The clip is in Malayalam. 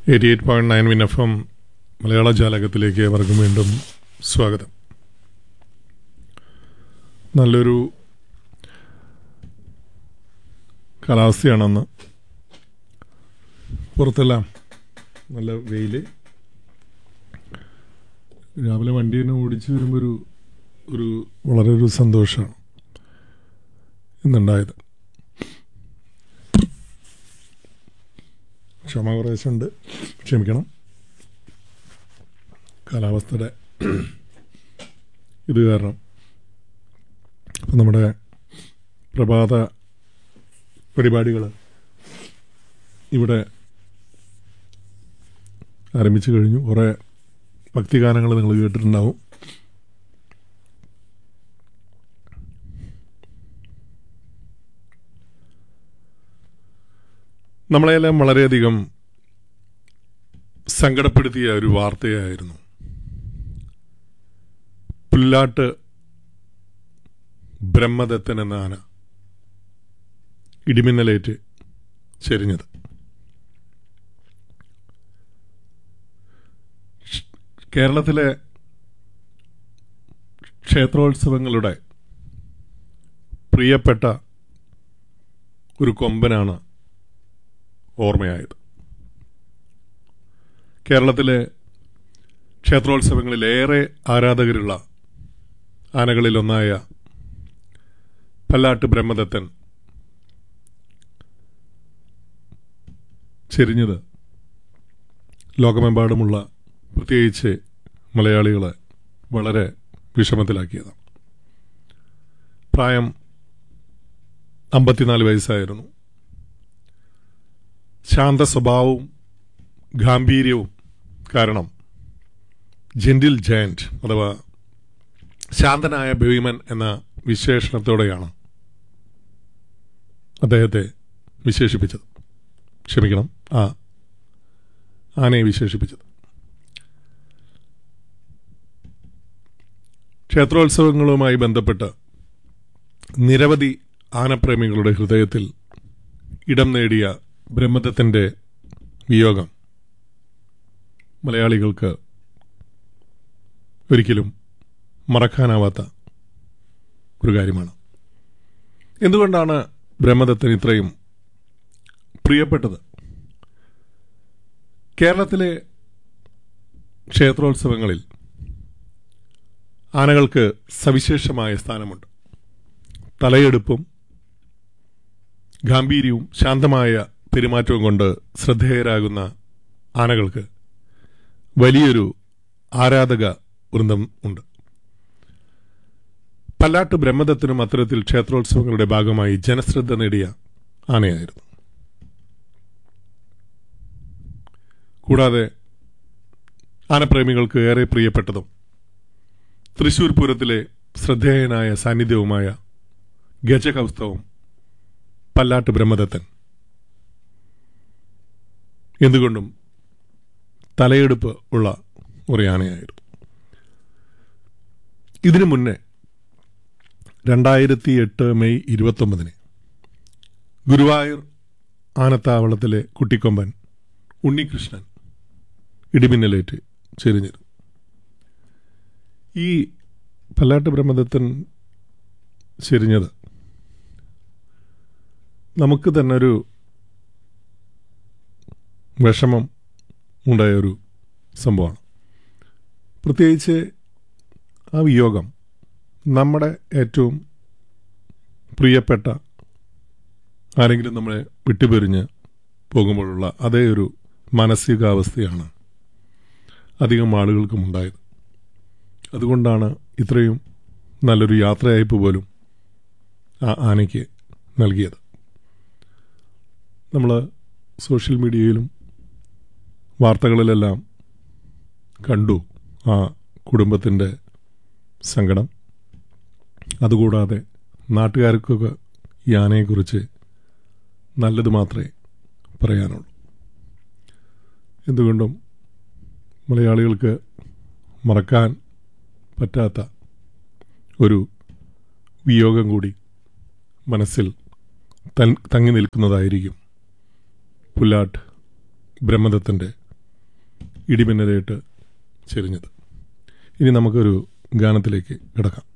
eighty eight point nine win F M മലയാള ജാലകത്തിലേക്ക് ഏവർക്കും വീണ്ടും സ്വാഗതം നല്ലൊരു കാലാവസ്ഥയാണെന്ന് പുറത്തെല്ലാം നല്ല വെയിൽ രാവിലെ വണ്ടി തന്നെ ഓടിച്ചു വരുമ്പോൾ ഒരു ഒരു വളരെ ഒരു സന്തോഷമാണ് ഇന്നുണ്ടായത് ക്ഷമ കുറേശ്ശുണ്ട് ക്ഷമിക്കണം കാലാവസ്ഥയുടെ ഇത് കാരണം അപ്പം നമ്മുടെ പ്രഭാത പരിപാടികൾ ഇവിടെ ആരംഭിച്ചു കഴിഞ്ഞു കുറേ ഭക്തിഗാനങ്ങൾ നിങ്ങൾ കേട്ടിട്ടുണ്ടാവും നമ്മളെല്ലാം വളരെയധികം സങ്കടപ്പെടുത്തിയ ഒരു വാർത്തയായിരുന്നു പുല്ലാട്ട് ബ്രഹ്മദത്തൻ എന്ന ആന ഇടിമിന്നലേറ്റ് ചെരിഞ്ഞത് കേരളത്തിലെ ക്ഷേത്രോത്സവങ്ങളുടെ പ്രിയപ്പെട്ട ഒരു കൊമ്പനാണ് ഓർമ്മയായത് കേരളത്തിലെ ക്ഷേത്രോത്സവങ്ങളിൽ ഏറെ ആരാധകരുള്ള ആനകളിലൊന്നായ പല്ലാട്ട് ബ്രഹ്മദത്തൻ ചെരിഞ്ഞത് ലോകമെമ്പാടുമുള്ള പ്രത്യേകിച്ച് മലയാളികളെ വളരെ വിഷമത്തിലാക്കിയതാണ് പ്രായം അമ്പത്തിനാല് വയസ്സായിരുന്നു ശാന്ത സ്വഭാവവും ഗാംഭീര്യവും കാരണം ജെന്റിൽ ജയന്റ് അഥവാ ശാന്തനായ ഭീമൻ എന്ന വിശേഷണത്തോടെയാണ് അദ്ദേഹത്തെ വിശേഷിപ്പിച്ചത് ക്ഷമിക്കണം ആ ആനയെ വിശേഷിപ്പിച്ചത് ക്ഷേത്രോത്സവങ്ങളുമായി ബന്ധപ്പെട്ട് നിരവധി ആനപ്രേമികളുടെ ഹൃദയത്തിൽ ഇടം നേടിയ ബ്രഹ്മദത്തിന്റെ വിയോഗം മലയാളികൾക്ക് ഒരിക്കലും മറക്കാനാവാത്ത ഒരു കാര്യമാണ് എന്തുകൊണ്ടാണ് ബ്രഹ്മദത്തൻ ഇത്രയും പ്രിയപ്പെട്ടത് കേരളത്തിലെ ക്ഷേത്രോത്സവങ്ങളിൽ ആനകൾക്ക് സവിശേഷമായ സ്ഥാനമുണ്ട് തലയെടുപ്പും ഗാംഭീര്യവും ശാന്തമായ പെരുമാറ്റവും കൊണ്ട് ശ്രദ്ധേയരാകുന്ന ആനകൾക്ക് വലിയൊരു ആരാധക വൃന്ദം ഉണ്ട് പല്ലാട്ട് ബ്രഹ്മദത്തിനും അത്തരത്തിൽ ക്ഷേത്രോത്സവങ്ങളുടെ ഭാഗമായി ജനശ്രദ്ധ നേടിയ ആനയായിരുന്നു കൂടാതെ ആനപ്രേമികൾക്ക് ഏറെ പ്രിയപ്പെട്ടതും തൃശൂർ പൂരത്തിലെ ശ്രദ്ധേയനായ സാന്നിധ്യവുമായ ഗജകൗസ്തവം പല്ലാട്ട് ബ്രഹ്മദത്തൻ എന്തുകൊണ്ടും തലയെടുപ്പ് ഉള്ള ഒരു ആനയായിരുന്നു ഇതിനു മുന്നേ രണ്ടായിരത്തി എട്ട് മെയ് ഇരുപത്തൊമ്പതിന് ഗുരുവായൂർ ആനത്താവളത്തിലെ കുട്ടിക്കൊമ്പൻ ഉണ്ണികൃഷ്ണൻ ഇടിമിന്നലേറ്റ് ചെരിഞ്ഞിരുന്നു ഈ പല്ലാട്ട് ബ്രഹ്മദത്തൻ ചെരിഞ്ഞത് നമുക്ക് തന്നെ ഒരു വിഷമം ഉണ്ടായ ഒരു സംഭവമാണ് പ്രത്യേകിച്ച് ആ വിയോഗം നമ്മുടെ ഏറ്റവും പ്രിയപ്പെട്ട ആരെങ്കിലും നമ്മളെ വിട്ടുപിരിഞ്ഞ് പോകുമ്പോഴുള്ള അതേ ഒരു മാനസികാവസ്ഥയാണ് അധികം ആളുകൾക്കും ഉണ്ടായത് അതുകൊണ്ടാണ് ഇത്രയും നല്ലൊരു യാത്രയയപ്പ് പോലും ആ ആനയ്ക്ക് നൽകിയത് നമ്മൾ സോഷ്യൽ മീഡിയയിലും വാർത്തകളിലെല്ലാം കണ്ടു ആ കുടുംബത്തിൻ്റെ സങ്കടം അതുകൂടാതെ നാട്ടുകാർക്കൊക്കെ ഈ ആനയെക്കുറിച്ച് നല്ലത് മാത്രമേ പറയാനുള്ളൂ എന്തുകൊണ്ടും മലയാളികൾക്ക് മറക്കാൻ പറ്റാത്ത ഒരു വിയോഗം കൂടി മനസ്സിൽ തൻ തങ്ങി നിൽക്കുന്നതായിരിക്കും പുല്ലാട്ട് ബ്രഹ്മദത്തൻ്റെ ഇടിമിന്നലേറ്റ് ചെരിഞ്ഞത് ഇനി നമുക്കൊരു ഗാനത്തിലേക്ക് കിടക്കാം